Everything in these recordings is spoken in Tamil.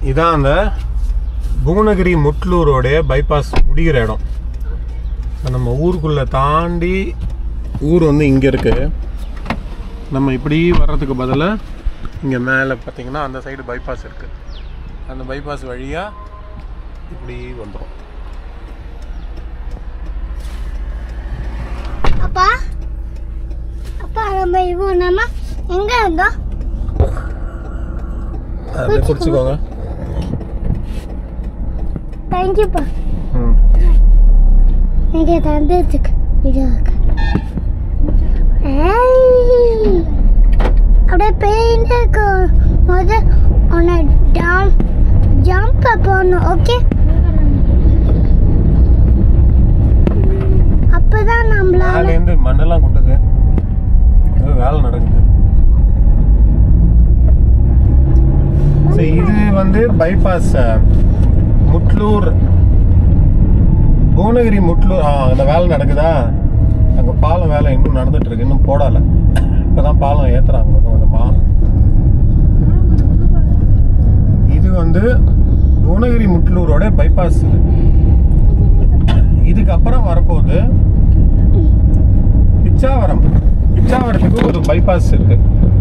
இதான் அந்த புவனகிரி முட்லூரோடைய பைபாஸ் முடிகிற இடம் So, நம்ம ஊருக்குள்ளே தாண்டி ஊர் வந்து இங்கே இருக்குது நம்ம இப்படி வர்றதுக்கு பதிலாக இங்கே மேலே பார்த்தீங்கன்னா அந்த சைடு பைபாஸ் இருக்குது அந்த பைபாஸ் வழியாக இப்படி வந்துடும் அப்பா அப்பா நம்ம இப்போ நம்ம எங்க இருந்தோம் அதை குடிச்சுக்கோங்க தேங்க்யூப்பா ம் எனக்கு தந்ததுக்கு வீடியோக்கு ஏய் அப்படியே பெயிண்டே முத உன்னை டவுன் ஜம்ப் போகணும் ஓகே அப்பதான் நம்மளால மேலேருந்து மண்ணெல்லாம் கொட்டுது ஏதோ வேலை நடக்குது சரி இது வந்து பைபாஸ் முட்லூர் புவனகிரி முட்லூர் ஆ அந்த வேலை நடக்குதா அங்கே பாலம் வேலை இன்னும் நடந்துட்டு இருக்கு இன்னும் போடலை இப்போதான் பாலம் ஏத்துறாங்க கொஞ்சம் கொஞ்சமா இது வந்து புவனகிரி முட்லூரோட பைபாஸ் இது இதுக்கு அப்புறம் வரப்போகுது பிச்சாவரம் பிச்சாவரத்துக்கு ஒரு பைபாஸ் இருக்கு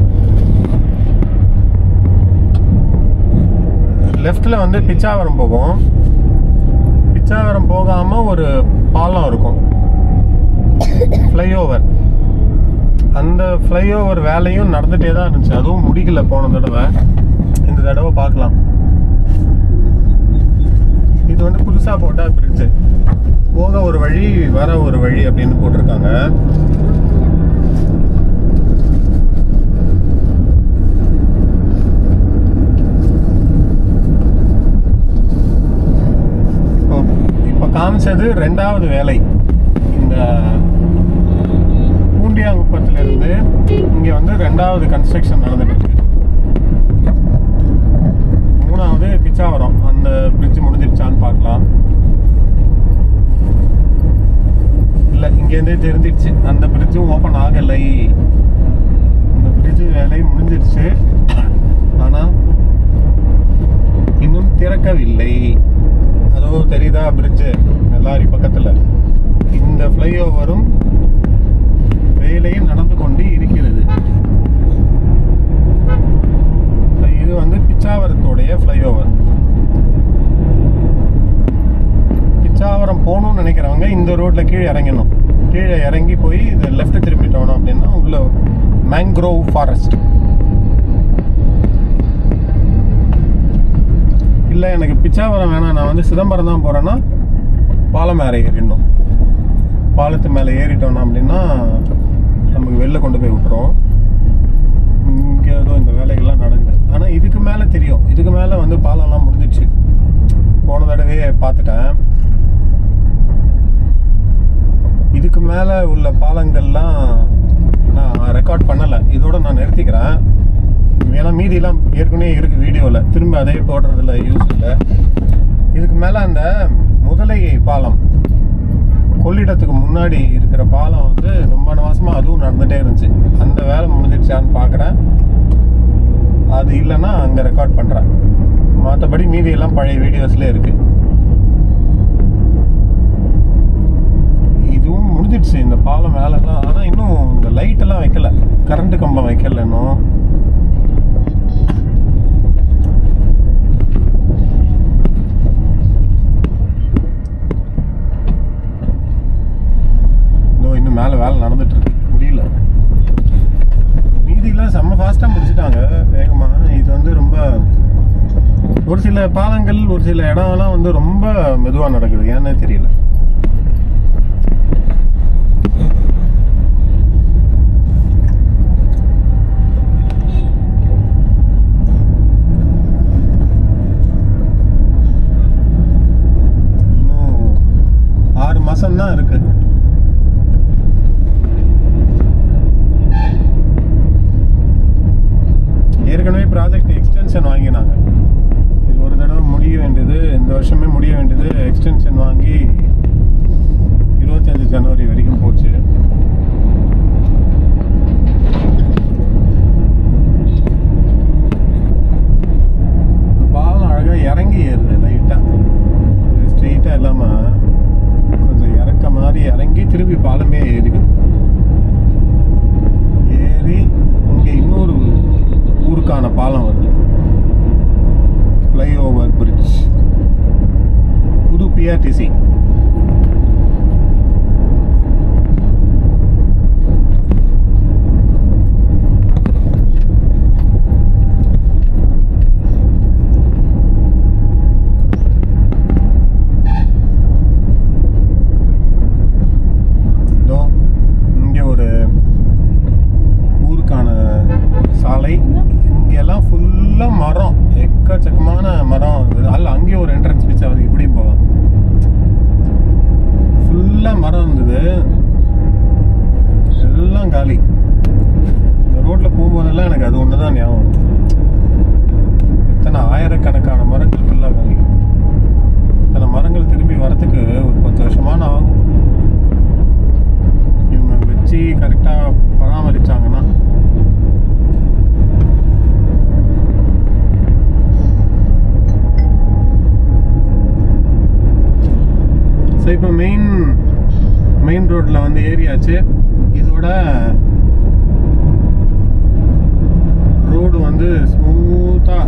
லெஃப்ட்ல வந்து பிச்சாவரம் போகும் பிச்சாவரம் போகாம ஒரு பாலம் இருக்கும் ஃப்ளைஓவர் அந்த ஃப்ளைஓவர் வேலையும் நடந்துட்டே தான் இருந்துச்சு அதுவும் முடிக்கல போன தடவை இந்த தடவை பார்க்கலாம் இது வந்து புதுசா போட்டா பிரிட்ஜ் போக ஒரு வழி வர ஒரு வழி அப்படின்னு போட்டிருக்காங்க இப்போ இப்போ காமிச்சது ரெண்டாவது வேலை இந்த பூண்டியாங்குப்பத்துல இருந்து இங்க வந்து ரெண்டாவது கன்ஸ்ட்ரக்ஷன் நடந்துட்டு இருக்கு மூணாவது பிச்சாவரம் அந்த பிரிட்ஜ் முடிஞ்சிருச்சான்னு பார்க்கலாம் இல்லை இங்கேருந்தே தெரிஞ்சிடுச்சு அந்த பிரிட்ஜும் ஓப்பன் ஆகலை அந்த பிரிட்ஜ் வேலை முடிஞ்சிருச்சு ஆனால் இன்னும் திறக்கவில்லை அதோ தெரியுதா பிரிட்ஜு நெல்லாரி பக்கத்தில் இந்த ஃப்ளைஓவரும் வேலையும் நடந்து கொண்டு இருக்கிறது So, இது வந்து பிச்சாவரத்துடைய ஃப்ளைஓவர் பிச்சாவரம் போகணும்னு நினைக்கிறவங்க இந்த ரோட்ல கீழே இறங்கணும் கீழே இறங்கி போய் இது லெஃப்ட் திரும்பிட்டோம் அப்படின்னா உள்ள மேங்க்ரோவ் ஃபாரஸ்ட் இல்லை எனக்கு பிச்சாவரம் வேணாம் நான் வந்து சிதம்பரம் தான் போகிறேன்னா பாலம் மேலே ஏறிடணும் பாலத்து மேலே ஏறிட்டோம் அப்படின்னா நமக்கு வெளில கொண்டு போய் விட்டுரும் இங்கே ஏதோ இந்த வேலைகள்லாம் நடக்குது ஆனால் இதுக்கு மேலே தெரியும் இதுக்கு மேலே வந்து பாலம்லாம் முடிஞ்சிடுச்சு போன தடவையே பார்த்துட்டேன் இதுக்கு மேலே உள்ள பாலங்கள்லாம் நான் ரெக்கார்ட் பண்ணலை இதோட நான் நிறுத்திக்கிறேன் ஏன்னா மீதியெல்லாம் ஏற்கனவே இருக்குது வீடியோவில் திரும்ப அதே போடுறதுல யூஸ் இல்லை இதுக்கு மேலே அந்த முதலை பாலம் கொள்ளிடத்துக்கு முன்னாடி இருக்கிற பாலம் வந்து ரொம்ப மாசமாக அதுவும் நடந்துகிட்டே இருந்துச்சு அந்த வேலை முடிஞ்சிடுச்சான்னு பார்க்குறேன் அது இல்லைன்னா அங்கே ரெக்கார்ட் பண்ணுறேன் மற்றபடி மீதியெல்லாம் பழைய வீடியோஸ்லேயே இருக்குது இதுவும் முடிஞ்சிடுச்சு இந்த பாலம் வேலைலாம் ஆனால் இன்னும் இந்த லைட் எல்லாம் வைக்கல கரண்ட் கம்பம் வைக்கல இன்னும் இதோ இன்னும் மேலே வேலை நடந்துட்டு இருக்கு முடியல மீதியெல்லாம் செம்ம ஃபாஸ்ட்டாக முடிச்சிட்டாங்க வேகமாக இது வந்து ரொம்ப ஒரு சில பாலங்கள் ஒரு சில இடம்லாம் வந்து ரொம்ப மெதுவாக நடக்குது ஏன்னே தெரியல இன்னும் ஆறு மாசம் தான் இருக்கு ஏற்கனவே ப்ராஜெக்ட் எக்ஸ்டென்ஷன் வாங்கினாங்க இது ஒரு தடவை முடிய வேண்டியது இந்த வருஷமே முடிய வேண்டியது எக்ஸ்டென்ஷன் வாங்கி இருபத்தஞ்சு ஜனவரி வரைக்கும் போச்சு இந்த பாலம் அழகாக ஊருக்கான பாலம் வருது ஃப்ளைஓவர் பிரிட்ஜ் புது பிஆர்டிசி இதோ இங்கே ஒரு ஊருக்கான சாலை இங்கெல்லாம் ஃபுல்லாக மரம் எக்கச்சக்கமான மரம் இருந்தது அல்ல அங்கேயும் ஒரு என்ட்ரன்ஸ் பீச் அது இப்படியும் போகலாம் ஃபுல்லாக மரம் இருந்தது எல்லாம் காலி இந்த ரோட்டில் போகும்போதெல்லாம் எனக்கு அது ஒன்று தான் ஞாபகம் வரும். இத்தனை ஆயிரக்கணக்கான மரங்கள் ஃபுல்லாக காலி இத்தனை மரங்கள் திரும்பி வரத்துக்கு ஒரு பத்து வருஷமான ஆகும் இவங்க வச்சு கரெக்டாக பராமரிச்சாங்கன்னா ஸோ இப்போ மெயின் மெயின் ரோட்டில் வந்து ஏரியாச்சு இதோட ரோடு வந்து ஸ்மூத்தாக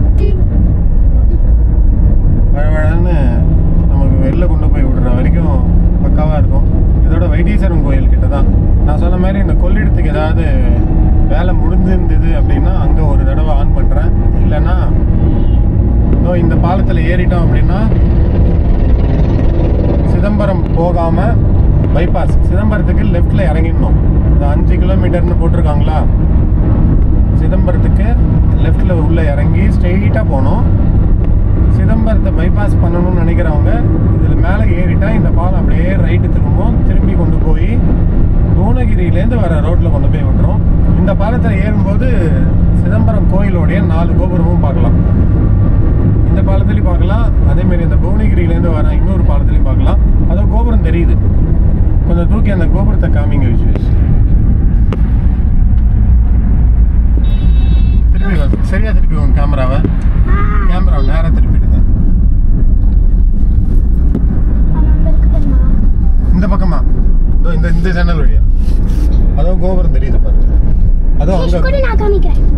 வழவழன்னு நமக்கு வெளில கொண்டு போய் விடுற வரைக்கும் பக்காவாக இருக்கும் இதோட வைத்தீஸ்வரன் கோயில் கிட்ட தான் நான் சொன்ன மாதிரி இந்த கொள்ளிடத்துக்கு ஏதாவது வேலை முடிஞ்சிருந்தது அப்படின்னா அங்கே ஒரு தடவை ஆன் பண்ணுறேன் இல்லைன்னா இதோ இந்த பாலத்தில் ஏறிட்டோம் அப்படின்னா சிதம்பரம் போகாமல் பைபாஸ் சிதம்பரத்துக்கு லெஃப்டில் இறங்கிடணும் இது அஞ்சு கிலோமீட்டர்னு போட்டிருக்காங்களா சிதம்பரத்துக்கு லெஃப்டில் உள்ளே இறங்கி ஸ்ட்ரெயிட்டாக போகணும் சிதம்பரத்தை பைபாஸ் பண்ணணும்னு நினைக்கிறவங்க இதில் மேலே ஏறிட்டா இந்த பாலம் அப்படியே ரைட்டு திரும்பும் திரும்பி கொண்டு போய் புவனகிரியிலேருந்து வர ரோட்டில் கொண்டு போய் விட்டுரும் இந்த பாலத்தில் ஏறும்போது சிதம்பரம் கோயிலோடைய நாலு கோபுரமும் பார்க்கலாம் இந்த பாலத்துலையும் பார்க்கலாம் அதேமாரி இந்த புவனகிரியிலேருந்து வர இன்னொரு பாலத்துலையும் பார்க்கலாம் அதோ கோபுரம் தெரியுது கொஞ்சம் தூக்கி அந்த கோபுரத்தை காமிங்க விஸ்வேஷ் திருப்பி வா. சரியா திருப்பி உங்க கேமராவை கேமராவை நேராக திருப்பிடுங்க இந்த பக்கமா இதோ இந்த இந்த சேனல் வழியா அதோ கோபுரம் தெரியுது பாருங்க அதோ அங்க கூட நான் காமிக்கிறேன்